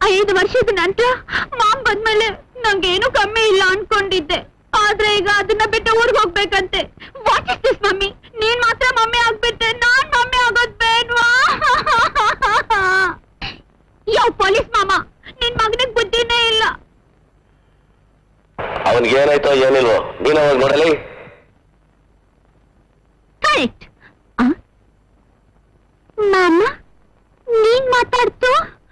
ಐದು ವರ್ಷದ ನಂತರ ಮಾಮ್ ಬಂದ್ಮೇಲೆ ನಂಗೇನು ಕಮ್ಮಿ ಇಲ್ಲ ಅನ್ಕೊಂಡಿದ್ದೆ ಆದ್ರೆ ಈಗ ಅದನ್ನ ಬಿಟ್ಟು ಊರ್ಗ್ ಹೋಗ್ಬೇಕಂತೆ ವಾಟ್ ಇಸ್ ದಿಸ್ ಮಮ್ಮಿ ನೀನ್ ಮಾತ್ರ ಮಮ್ಮಿ ಆಗ್ಬಿಟ್ಟೆ ನಾನ್ ಮಮ್ಮಿ ಆಗೋದ್ ಬೇಡ್ವಾ ಯಾವ ಪೊಲೀಸ್ ಮಾಮ ನಿನ್ ಮಗನಿಗ್ ಬುದ್ಧಿನೇ ಇಲ್ಲ ಅವನ್ಗೆ ಏನಾಯ್ತೋ ಏನಿಲ್ವೋ ನೀನ್ ಅವಾಗ ನೋಡಲಿ ಕರೆಕ್ಟ್ ಮಾಮ ನೀನ್ ಮಾತಾಡ್ತು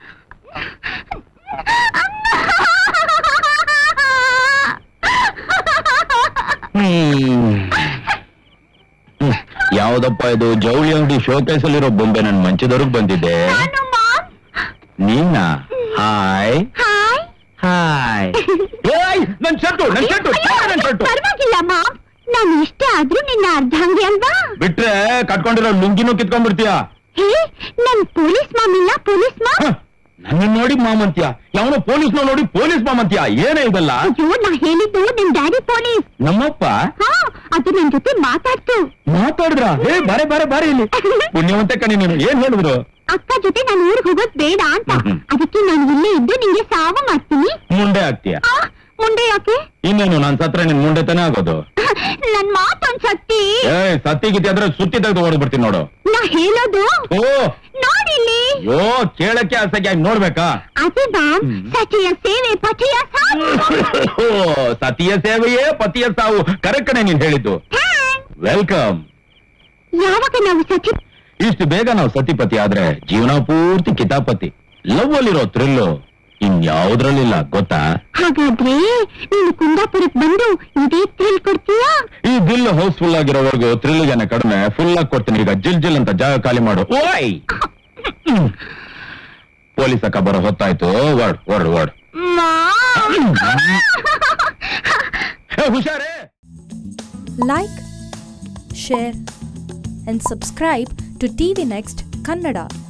ಯಾವ್ದಪ್ಪ ಇದು ಜವಳಿ ಅಂಗಡಿ ಶೋಕೇಸ್ ಅಲ್ಲಿರೋ ಬೊಂಬೆ ನನ್ ಮಂಚದವ್ರಿಗೆ ಬಂದಿದೆ ನಾನು ಮಾಮ್ ನೀನ ಹಾಯ್ ಹಾಯ್ ಹಾಯ್ ಏಯ್ ನನ್ ಶರ್ಟು ನನ್ ಶರ್ಟು ನನ್ ಶರ್ಟು ಪರವಾಗಿಲ್ಲ ಮಾಮ್ ನಾನು ಇಷ್ಟೇ ಆದ್ರೂ ನಿನ್ನ ಅರ್ಧಂಗಿ ಅಲ್ವಾ ಬಿಟ್ರೆ ಕಟ್ಕೊಂಡಿರೋ ಲುಂಗಿನೂ ಕಿತ್ಕೊಂಡ್ಬಿಡ್ತೀಯ ಹೇ ನನ್ ಪೊಲೀಸ್ ಮಾಮ್ ಇಲ್ಲ ಪೊಲೀಸ್ ಮಾಮ್ ನನ್ನ ನೋಡಿ ಮಾಮಂತ್ಯ ಯಾವನೋ ಪೊಲೀಸ್ನ ನೋಡಿ ಪೊಲೀಸ್ ಮಾಮಂತ್ಯ ಏನೇ ಇದಲ್ಲ ಅಯ್ಯೋ ನಾ ಹೇಳಿದ್ದು ನಿಮ್ ಡ್ಯಾಡಿ ಪೊಲೀಸ್ ನಮ್ಮಪ್ಪ ಹಾ ಅದು ನನ್ ಜೊತೆ ಮಾತಾಡ್ತು ಮಾತಾಡಿದ್ರ ಹೇ ಬಾರೆ ಬಾರೆ ಬಾರೆ ಇಲ್ಲಿ ಪುಣ್ಯವಂತೆ ಕಣಿ ನೀನು ಏನ್ ಹೇಳಿದ್ರು ಅಕ್ಕ ಜೊತೆ ನಾನು ಊರಿಗೆ ಹೋಗೋದ್ ಬೇಡ ಅಂತ ಹ್ಮ್. ಅದಕ್ಕೆ ನಾನು ಇಲ್ಲೇ ಇದ್ದು ನಿಂಗೆ ಸಾವ ಮಾಡ್ತೀನಿ ಮುಂಡೆ ಆಗ್ತೀಯ ಆ, ಮುಂದೆ ಯಾಕೆ ಇನ್ನೇನು ನಾನ್ ಸತ್ರ ನಿನ್ ಮುಂಡೆ ತಾನೇ ಆಗೋದು ನನ್ ಮಾತೊಂದ್ ಸತ್ತಿ ಏ ಸತ್ತಿ ಗಿತ್ತಿ ಆದ್ರೆ ಸುತ್ತಿ ತೆಗೆದು ಹೊಡೆದ್ಬಿಡ್ತೀನಿ ನೋಡು ನಾ ಹೇಳೋದು ಓ ನೋಡಿಲ್ಲಿ ಯೋ ಕೇಳಕ್ಕೆ ಆಸೆಗೆ ಆಗಿ ನೋಡ್ಬೇಕಾ ಅದೇ ಮ್ಯಾಮ್ ಸಚಿಯ ಸೇವೆ ಪಚಿಯ ಸಾವು ಓ ಸತಿಯ ಸೇವೆಯೇ ಪತಿಯ ಸಾವು ಕರೆಕ್ಟ್ ಕಣೆ ನೀನ್ ಹೇಳಿದ್ದು Thanks. ವೆಲ್ಕಮ್ ಯಾವಾಗ ನಾವು ಸಚಿ ಇಷ್ಟು ಬೇಗ ನಾವು ಸತಿಪತಿ ಆದ್ರೆ ಜೀವನ ಪೂರ್ತಿ ಕಿತಾಪತಿ ಲವ್ ಅಲ್ಲಿರೋ ಥ್ರಿಲ್ಲು ಇನ್ಯಾವುದ್ರಲ್ಲಿಲ್ಲ ಗೊತ್ತಾ ಹಾಗಾದ್ರೆ ನೀನು ಕುಂದಾಪುರಕ್ ಬಂದು ಇದೇ ಥ್ರಿಲ್ ಕೊಡ್ತೀಯಾ ಈ ಬಿಲ್ ಹೌಸ್ಫುಲ್ ಆಗಿರೋವರೆಗೂ ಥ್ರಿಲ್ಗೆನೆ ಕಡಿಮೆ ಫುಲ್ ಆಗಿ ಕೊಡ್ತೀನಿ ಈಗ ಜಿಲ್ ಜಿಲ್ ಅಂತ ಜಾಗ ಖಾಲಿ ಮಾಡು ಓಯ್ ಪೊಲೀಸ್ ಅಕ್ಕ ಬರೋ ಹೊತ್ತಾಯ್ತು ವರ್ಡ್ ವರ್ಡ್ ವರ್ಡ್ ಹುಷಾರೇ like, share, and subscribe to TV Next Kannada.